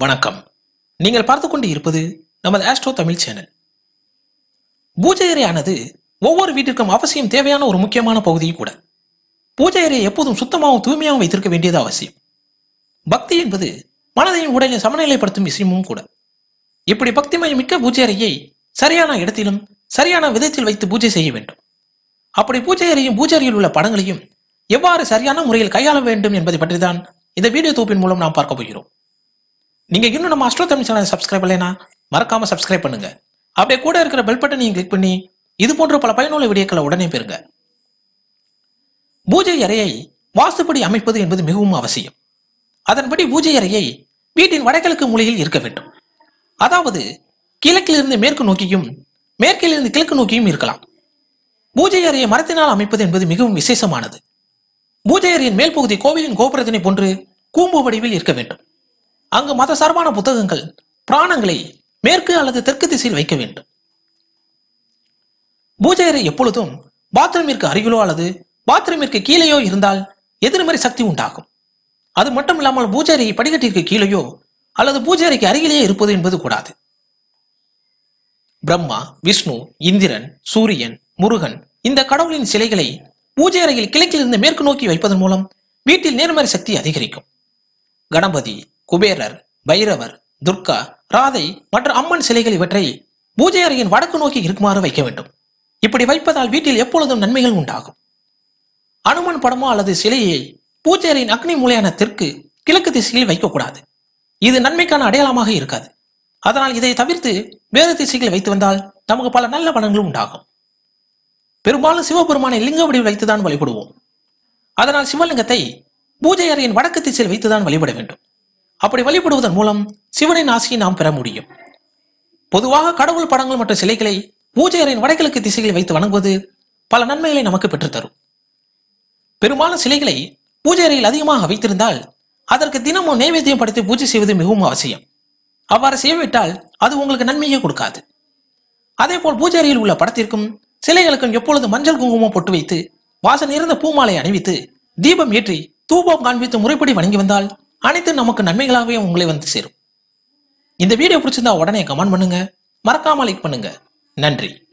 வணக்கம் நீங்கள் பார்த்து கொண்டு இருப்பது நமது ஆஸ்ட்ரோ தமிழ் சேனல் பூஜை அறையானது ஒவ்வொரு வீட்டிற்கும் அவசியம் தேவையான ஒரு முக்கியமான பகுதியும் கூட பூஜை அறையை எப்போதும் சுத்தமாகவும் தூய்மையாகவும் வைத்திருக்க வேண்டியது அவசியம் பக்தி என்பது மனதையும் உடலையும் சமநிலைப்படுத்தும் விஷயமும் கூட இப்படி பக்திமயம் மிக்க பூஜை அறையை சரியான இடத்திலும் சரியான விதத்தில் வைத்து பூஜை செய்ய வேண்டும் அப்படி பூஜை அறையும் பூஜை அறையில் உள்ள படங்களையும் எவ்வாறு சரியான முறையில் கையாள வேண்டும் என்பதை பற்றி தான் இந்த வீடியோ தொகுப்பின் மூலம் நாம் பார்க்க போகிறோம் நீங்க இன்னும் நம்ம அஸ்ட்ரோ தமிழ் சேனல் சப்ஸ்கிரைப் பண்ணலைனா மறக்காம சப்ஸ்கிரைப் பண்ணுங்க அப்படியே கூட இருக்கிற பெல் பட்டனையும் கிளிக் பண்ணி இது போன்ற பல பயனுள்ள வீடியோக்களை உடனே பெறுங்க பூஜை அறையை வாஸ்துப்படி அமைப்பது என்பது மிகவும் அவசியம் அதன்படி பூஜை அறையை வீட்டின் வடகிழக்கு மூலையில் இருக்க வேண்டும் அதாவது கிழக்கிலிருந்து மேற்கு நோக்கியும் மேற்கிலிருந்து கிழக்கு நோக்கியும் இருக்கலாம் பூஜை அறையை மரத்தினால் அமைப்பது என்பது மிகவும் விசேஷமானது பூஜை அறையின் மேல் பகுதி கோவிலின் கோபுரத்தினை போன்று கூம்பு வடிவில் இருக்க வேண்டும் அங்கு மத சார்பான புத்தகங்கள் பிராணங்களை மேற்கு அல்லது தெற்கு திசையில் வைக்க வேண்டும் பூஜை அறை எப்பொழுதும் பாத்ரூமிற்கு அருகிலோ அல்லது பாத்ரூமிற்கு கீழேயோ இருந்தால் எதிர்மறை சக்தி உண்டாகும் அது மட்டும் இல்லாமல் பூஜை அறை படிக்கட்டிற்கு கீழேயோ அல்லது பூஜை அறைக்கு அருகிலேயே இருப்பது என்பது கூடாது பிரம்மா விஷ்ணு இந்திரன் சூரியன் முருகன் இந்த கடவுளின் சிலைகளை பூஜை அறையில் கிழக்கிலிருந்து மேற்கு நோக்கி வைப்பதன் மூலம் வீட்டில் நேர்மறை சக்தி அதிகரிக்கும் கணபதி குபேரர் பைரவர் துர்கா ராதை மற்றும் அம்மன் சிலைகள் இவற்றை பூஜை அறையின் வடக்கு நோக்கி இருக்குமாறு வைக்க வேண்டும் இப்படி வைப்பதால் வீட்டில் எப்பொழுதும் நன்மைகள் உண்டாகும் அனுமன் படமோ அல்லது சிலையை பூஜை அறையின் அக்னி மூலையான தெற்கு கிழக்கு திசையில் வைக்கக்கூடாது இது நன்மைக்கான அடையாளமாக இருக்காது அதனால் இதை தவிர்த்து வேறு திசைகளில் வைத்து வந்தால் நமக்கு பல நல்ல பலன்களும் உண்டாகும் பெரும்பாலும் சிவபெருமானை லிங்க வடிவில் வைத்துதான் வழிபடுவோம் அதனால் சிவலிங்கத்தை பூஜை அறையின் வடக்கு திசையில் வைத்துதான் வழிபட வேண்டும் அப்படி வழிபடுவதன் மூலம் சிவனின் ஆசையை நாம் பெற முடியும் பொதுவாக கடவுள் படங்கள் மற்றும் சிலைகளை பூஜை அறையின் வடகிழக்கு திசைகளில் வைத்து வணங்குவது பல நன்மைகளை நமக்கு பெற்றுத்தரும் பெரும்பாலும் சிலைகளை பூஜை அறையில் அதிகமாக வைத்திருந்தால் அதற்கு தினமும் நைவேத்தியம் படைத்து பூஜை செய்வது மிகவும் அவசியம் அவ்வாறு செய்யவிட்டால் அது உங்களுக்கு நன்மையே கொடுக்காது அதேபோல் பூஜை அறையில் உள்ள படத்திற்கும் சிலைகளுக்கும் எப்பொழுது மஞ்சள் குங்குமம் பொட்டு வைத்து வாசல் நிறைந்த பூமாலை அணிவித்து தீபம் ஏற்றி தூபம் காண்பித்து முறைப்படி வணங்கி வந்தால் அனைத்து நமக்கு நன்மைகளாகவே உங்களை வந்து சேரும் இந்த வீடியோ பிடிச்சிருந்தா உடனே கமெண்ட் பண்ணுங்க மறக்காம லைக் பண்ணுங்க நன்றி